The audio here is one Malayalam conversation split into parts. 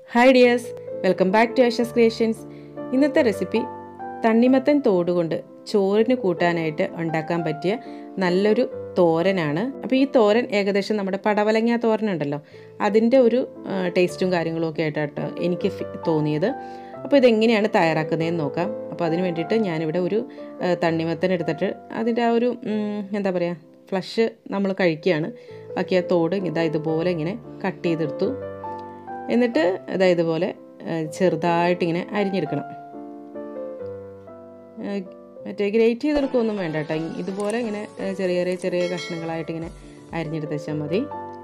hi dears welcome back to Ashas creations ഇന്നത്തെ റെസിപ്പി തണ്ണിമത്തൻ തോട് കൊണ്ട് ചോറിന് കൂട്ടാനായിട്ട് ഉണ്ടാക്കാൻ പറ്റിയ നല്ലൊരു തോരനാണ് അപ്പോൾ ഈ തോരൻ ഏകദേശം നമ്മുടെ പടവലങ്ങ തോരൻ ഉണ്ടല്ലോ അതിൻ്റെ ഒരു ആ, ടേസ്റ്റും കാര്യങ്ങളും ഒക്കെ ആയിട്ടാണ് എനിക്ക് ഫി- തോന്നിയത് അപ്പോൾ ഇതെങ്ങനെയാണ് തയ്യാറാക്കുന്നതെന്ന് നോക്കാം അപ്പോൾ അതിന് വേണ്ടിയിട്ട് ഞാനിവിടെ ഒരു ആ, തണ്ണിമത്തൻ എടുത്തിട്ട് അതിൻ്റെ ആ ഒരു ഉം, എന്താ പറയുക ഫ്ലഷ് നമ്മൾ കഴിക്കുകയാണ് ബാക്കി ആ തോട് ഇതാ ഇതുപോലെ ഇങ്ങനെ കട്ട് ചെയ്തെടുത്തു എന്നിട്ട് ഇതാ ഇതുപോലെ ആ, ചെറുതായിട്ടിങ്ങനെ അരിഞ്ഞെടുക്കണം ആ, മറ്റേ ഗ്രേറ്റ് ചെയ്തെടുക്കുകയൊന്നും വേണ്ട കേട്ടോ ഇ- ഇതുപോലെ ഇങ്ങനെ ആ, ചെറിയ ചെറിയ ചെറിയ കഷ്ണങ്ങളായിട്ട് ഇങ്ങനെ അരിഞ്ഞെടുത്ത് വെച്ചാൽ മതി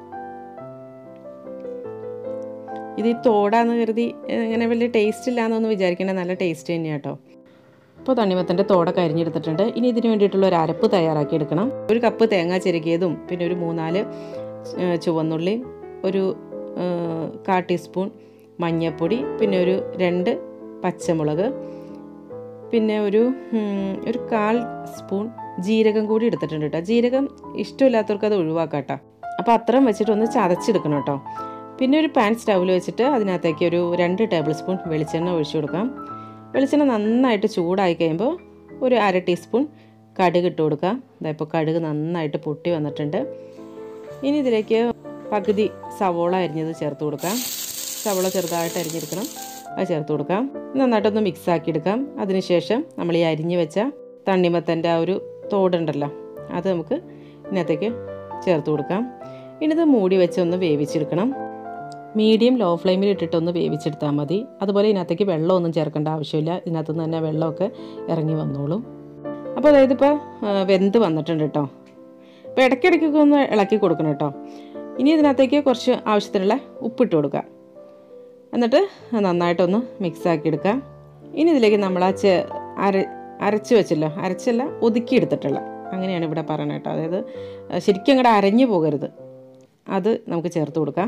ഇത് ഈ തോടാന്ന് കരുതി ആ, ഇങ്ങനെ വലിയ ടേസ്റ്റ് ഇല്ലാന്നൊന്നും വിചാരിക്കേണ്ട നല്ല ടേസ്റ്റ് തന്നെയാണ് കേട്ടോ ഇപ്പോൾ തണ്ണിമത്തൻ്റെ തോടൊക്കെ അരിഞ്ഞെടുത്തിട്ടുണ്ട് ഇനി ഇതിന് വേണ്ടിയിട്ടുള്ള ഒരു അരപ്പ് തയ്യാറാക്കി എടുക്കണം ഒരു കപ്പ് തേങ്ങ ചിരകിയതും പിന്നെ ഒരു മൂന്നാല് ചു- ചുവന്നുള്ളി ഒരു ആ, കാ ടീസ്പൂൺ മഞ്ഞൾപ്പൊടി പിന്നെ ഒരു രണ്ട് പച്ചമുളക് പിന്നെ ഒരു ഉം, ഒരു കാൽ സ്പൂൺ ജീരകം കൂടി എടുത്തിട്ടുണ്ട് കേട്ടോ ജീരകം ഇഷ്ടമില്ലാത്തവർക്ക് അത് ഒഴിവാക്കാം കേട്ടോ അപ്പോൾ അത്രയും വെച്ചിട്ട് ഒന്ന് ചതച്ചെടുക്കണം കേട്ടോ പിന്നെ ഒരു പാൻ സ്റ്റൗവിൽ വെച്ചിട്ട് അതിനകത്തേക്ക് ഒരു രണ്ട് ടേബിൾ സ്പൂൺ വെളിച്ചെണ്ണ ഒഴിച്ചു കൊടുക്കാം വെളിച്ചെണ്ണ നന്നായിട്ട് ചൂടായി കഴിയുമ്പോൾ ഒരു അര ടീസ്പൂൺ കടുക് ഇട്ട് കൊടുക്കാം ഇപ്പോൾ കടുക് നന്നായിട്ട് പൊട്ടി വന്നിട്ടുണ്ട് ഇനി ഇതിലേക്ക് പകുതി സവോള അരിഞ്ഞത് ചേർത്ത് കൊടുക്കാം സവോള ചെറുതായിട്ട് അരിഞ്ഞെടുക്കണം അത് ചേർത്ത് കൊടുക്കാം നന്നായിട്ടൊന്ന് മിക്സ് ആക്കി എടുക്കാം അതിനുശേഷം നമ്മൾ ഈ അരിഞ്ഞ് വെച്ച തണ്ണിമത്തൻ്റെ ആ ഒരു തോടുണ്ടല്ലോ അത് നമുക്ക് ഇതിനകത്തേക്ക് ചേർത്ത് കൊടുക്കാം ഇനി ഇത് മൂടി വെച്ച് ഒന്ന് വേവിച്ചെടുക്കണം മീഡിയം ലോ ഫ്ലെയിമിൽ ഇട്ടിട്ട് ഒന്ന് വേവിച്ചെടുത്താൽ മതി അതുപോലെ ഇതിനകത്തേക്ക് വെള്ളമൊന്നും ചേർക്കേണ്ട ആവശ്യമില്ല ഇതിനകത്ത് നിന്ന് തന്നെ വെള്ളമൊക്കെ ഇറങ്ങി വന്നോളും അപ്പോൾ അതായത് ഇപ്പോൾ വെന്ത് വന്നിട്ടുണ്ട് കേട്ടോ അപ്പോൾ ഇടയ്ക്കിടയ്ക്കൊക്കെ ഒന്ന് ഇളക്കി കൊടുക്കണം കേട്ടോ ഇനി ഇതിനകത്തേക്ക് കുറച്ച് ആവശ്യത്തിനുള്ള ഉപ്പിട്ട് കൊടുക്കുക എന്നിട്ട് നന്നായിട്ടൊന്ന് മിക്സ് ആക്കി എടുക്കാം ഇനി ഇതിലേക്ക് നമ്മൾ ആ ചെ അര അരച്ച് വെച്ചല്ലോ അരച്ചല്ല ഒതുക്കി എടുത്തിട്ടുള്ള അങ്ങനെയാണ് ഇവിടെ പറയണത് കേട്ടോ അതായത് ആ, ശരിക്കും അങ്ങോട്ട് അരഞ്ഞു പോകരുത് അത് നമുക്ക് ചേർത്ത് കൊടുക്കാം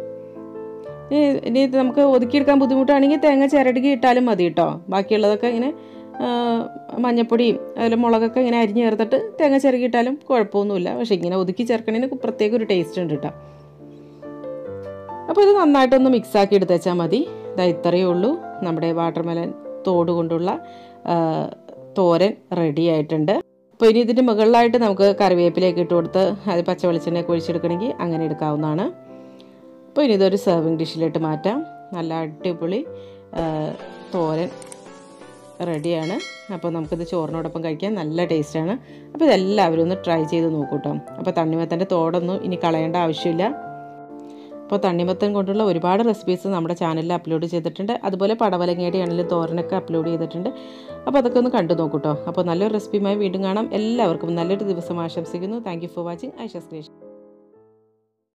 ഇനി ഇനി ഇത് നമുക്ക് ഒതുക്കിയെടുക്കാൻ ബുദ്ധിമുട്ടാണെങ്കിൽ തേങ്ങ ചിരടുകി ഇട്ടാലും മതി കേട്ടോ ബാക്കിയുള്ളതൊക്കെ ഇങ്ങനെ ആ, മഞ്ഞപ്പൊടിയും അതിൽ മുളകൊക്കെ ഇങ്ങനെ അരിഞ്ഞ് ചേർത്തിട്ട് തേങ്ങ ചിരകി ഇട്ടാലും കുഴപ്പമൊന്നുമില്ല പക്ഷേ ഇങ്ങനെ ഒതുക്കി ചേർക്കണതിന് പ്രത്യേക ഒരു ടേസ്റ്റ് ഉണ്ട് കേട്ടോ അപ്പോൾ ഇത് നന്നായിട്ടൊന്ന് മിക്സ് ആക്കി എടുത്ത് വെച്ചാൽ മതി ഇതാ ഇത്രയേ ഉള്ളൂ നമ്മുടെ വാട്ടർമെലൻ തോട് കൊണ്ടുള്ള ആ, തോരൻ റെഡി ആയിട്ടുണ്ട് അപ്പോൾ ഇനി ഇതിൻ്റെ മുകളിലായിട്ട് നമുക്ക് കറിവേപ്പിലേക്ക് ഇട്ട് കൊടുത്ത് അത് പച്ച വെളിച്ചെണ്ണയൊക്കെ ഒഴിച്ചെടുക്കണമെങ്കിൽ അങ്ങനെ എടുക്കാവുന്നതാണ് അപ്പോൾ ഇനി ഇതൊരു സെർവിങ് ഡിഷിലോട്ട് മാറ്റാം നല്ല അടിപൊളി ആ, തോരൻ റെഡിയാണ് അപ്പോൾ നമുക്കിത് ചോറിനോടൊപ്പം കഴിക്കാൻ നല്ല ടേസ്റ്റാണ് അപ്പോൾ ഇതെല്ലാവരും ഒന്ന് ട്രൈ ചെയ്ത് നോക്കൂ കേട്ടോ അപ്പോൾ തണ്ണിമത്തൻ്റെ തോടൊന്നും ഇനി കളയേണ്ട ആവശ്യമില്ല അപ്പോൾ തണ്ണിമത്തൻ കൊണ്ടുള്ള ഒരുപാട് റെസിപ്പീസ് നമ്മുടെ ചാനലിൽ അപ്ലോഡ് ചെയ്തിട്ടുണ്ട് അതുപോലെ പടവലങ്ങയുടെ ആണെങ്കിലും തോരനൊക്കെ അപ്ലോഡ് ചെയ്തിട്ടുണ്ട് അപ്പോൾ അതൊക്കെ ഒന്ന് കണ്ടു നോക്കൂ കേട്ടോ അപ്പോൾ നല്ലൊരു റെസിപ്പിയുമായി വീണ്ടും കാണാം എല്ലാവർക്കും നല്ലൊരു ദിവസം ആശംസിക്കുന്നു thank you for watching Aishas creation